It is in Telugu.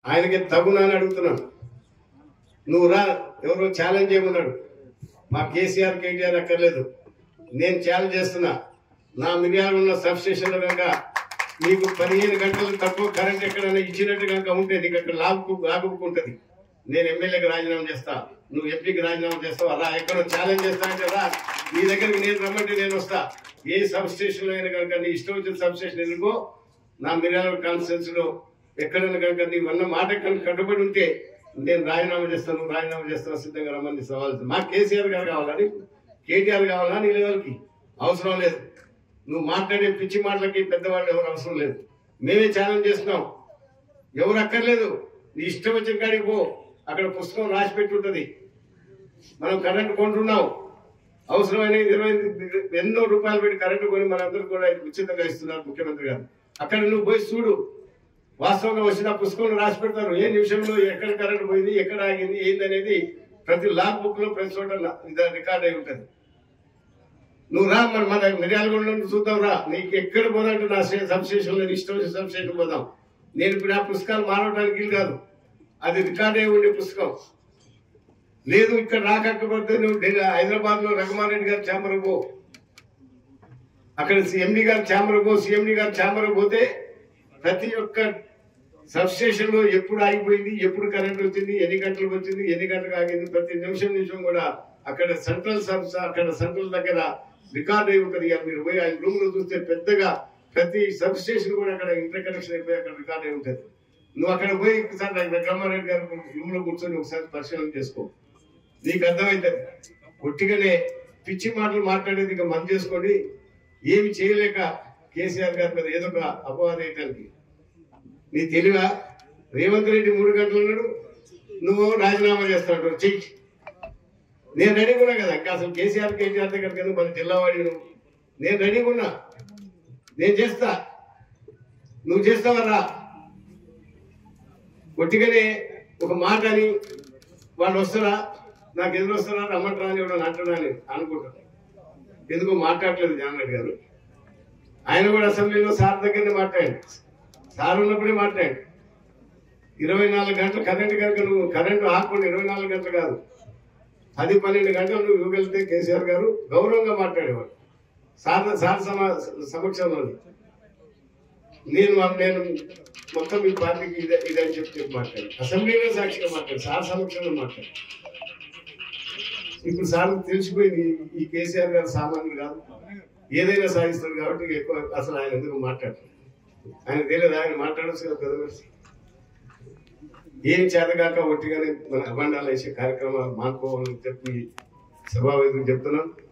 ఆయనకి తగునా అని అడుగుతున్నాను నువ్వు రా ఎవరో ఛాలెంజ్ చేయమన్నాడు మా కేసీఆర్ కేటీఆర్ అక్కర్లేదు నేను ఛాలెంజ్ చేస్తున్నా నా మిర్యాలు ఉన్న సబ్ స్టేషన్లో కనుక నీకు పదిహేను గంటలు తక్కువ కరెంట్ ఎక్కడైనా ఇచ్చినట్టు కనుక ఉంటే నీకు అక్కడ లాగు లాగుకుంటుంది నేను ఎమ్మెల్యేకి రాజీనామా చేస్తా నువ్వు ఎంపీకి రాజీనామా చేస్తావా రా ఎక్కడో ఛాలెంజ్ చేస్తా అంటే రా నీ దగ్గరికి నేను రమ్మంటే నేను వస్తా ఏ సబ్ స్టేషన్లో అయినా కనుక నీ ఇష్టం వచ్చిన సబ్ స్టేషన్ ఎందుకో నా మిర్యాల కాన్ఫరెన్స్ లో ఎక్కడైనా కనుక నీ వన్న మాట కనుక కట్టుబడి ఉంటే నేను రాజీనామా చేస్తాను రాజీనామా చేస్తాను సిద్ధంగా రమ్మని సవాల్ చేస్తాను. మా కేసీఆర్ గారు కావాలని కేటీఆర్ కావాలా నీ లెవెల్కి అవసరం లేదు నువ్వు మాట్లాడే పిచ్చి మాటలకి పెద్దవాళ్ళు ఎవరు అవసరం లేదు మేమే ఛాలెంజ్ చేస్తున్నాం ఎవరు అక్కర్లేదు నీ ఇష్టం వచ్చిన కాడికి పో అక్కడ పుస్తకం రాసి పెట్టి ఉంటుంది మనం కరెంట్ కొంటున్నాం అవసరమైన ఇరవై ఎన్నో రూపాయలు పెట్టి కరెంటు కొని మనందరూ కూడా ఉచితంగా ఇస్తున్నారు ముఖ్యమంత్రి గారు అక్కడ నువ్వు పోయి చూడు వాస్తవంగా వచ్చిన పుస్తకంలో రాసి పెడతారు ఏ నిమిషంలో ఎక్కడ కరెంట్ పోయింది ఎక్కడ ఆగింది ఏందనేది ప్రతి లాగ్ బుక్ లో ప్రతి చోట రికార్డ్ అయి ఉంటుంది నువ్వు రా మన మన మిర్యాలగూడ నుండి చూద్దాం రా నీకు ఎక్కడ పోదంటే నా సబ్ స్టేషన్ లో ఇష్టం వచ్చే సబ్ స్టేషన్ పోదాం నేను ఇప్పుడు ఆ పుస్తకాలు మారవడానికి వీలు కాదు అది రికార్డ్ అయి ఉండే పుస్తకం లేదు ఇక్కడ రాకపోతే నువ్వు ఢిల్లీ హైదరాబాద్ లో రఘుమారెడ్డి గారి ఛాంబర్ పో అక్కడ ఎండి గారి ఛాంబర్ పో సిఎండి గారి ఛాంబర్ పోతే ప్రతి ఒక్క సబ్ స్టేషన్ లో ఎప్పుడు ఆగిపోయింది ఎప్పుడు కరెంట్ వచ్చింది ఎన్ని గంటలకు వచ్చింది ఎన్ని గంటలకు ఆగింది ప్రతి నిమిషం నిమిషం కూడా అక్కడ సెంట్రల్ సబ్ అక్కడ సెంట్రల్ దగ్గర రికార్డ్ అయి ఉంటుంది ఇక మీరు పోయి ఆయన రూమ్ లో చూస్తే పెద్దగా ప్రతి సబ్ స్టేషన్ కూడా అక్కడ ఇంటర్ కనెక్షన్ అయిపోయి అక్కడ రికార్డ్ అయి ఉంటుంది నువ్వు అక్కడ పోయి ఒకసారి రఘుమారెడ్డి గారి రూమ్ లో కూర్చొని ఒకసారి పరిశీలన చేసుకో నీకు అర్థమైంది ఒట్టిగానే పిచ్చి మాటలు మాట్లాడేది ఇక మంది చేసుకోండి ఏమి చేయలేక కేసీఆర్ గారి మీద ఏదో ఒక అపవాదం వేయటానికి నీ తెలివా రేవంత్ రెడ్డి మూడు గంటలు ఉన్నాడు నువ్వు రాజీనామా చేస్తాడు చెయ్యి నేను రెడీగా ఉన్నా కదా ఇంకా అసలు కేసీఆర్ కేసీఆర్ దగ్గర కదా మన జిల్లావాడి నువ్వు నేను రెడీగా ఉన్నా నేను చేస్తా నువ్వు చేస్తావా రా ఒట్టిగానే ఒక మాట అని వాళ్ళు వస్తారా నాకు ఎదురు వస్తారా రమ్మంటారా అని ఎవడో అంటారా అని అనుకుంటాను ఎందుకు మాట్లాడలేదు జానరెడ్డి గారు ఆయన కూడా అసెంబ్లీలో సార్ దగ్గరనే మాట్లాడండి సార్ ఉన్నప్పుడే మాట్లాడండి ఇరవై నాలుగు గంటలు కరెంట్ కనుక నువ్వు కరెంటు ఆకుండా ఇరవై నాలుగు గంటలు కాదు పది పన్నెండు గంటలు నువ్వు ఇవ్వగలిగితే కేసీఆర్ గారు గౌరవంగా మాట్లాడేవాడు సార్ సార్ సమ సమక్షంలో నేను నేను మొత్తం ఈ పార్టీకి ఇదే ఇదని చెప్పి చెప్పి మాట్లాడు అసెంబ్లీలో సాక్షిగా మాట్లాడు సార్ సమక్షంలో మాట్లాడు ఇప్పుడు సార్ తెలిసిపోయింది ఈ కేసీఆర్ గారు సామాన్యులు కాదు ఏదైనా సాధిస్తారు కాబట్టి ఎక్కువ అసలు ఆయన ఎందుకు మాట్లాడతారు ఆయన తెలియదు ఆయన మాట్లాడచ్చు కదా పెద్ద మనిషి ఏం చేతగాక ఒట్టిగానే మన అబండాలు వేసే కార్యక్రమాలు మానుకోవాలని చెప్పి సభావేదిక చెప్తున్నాం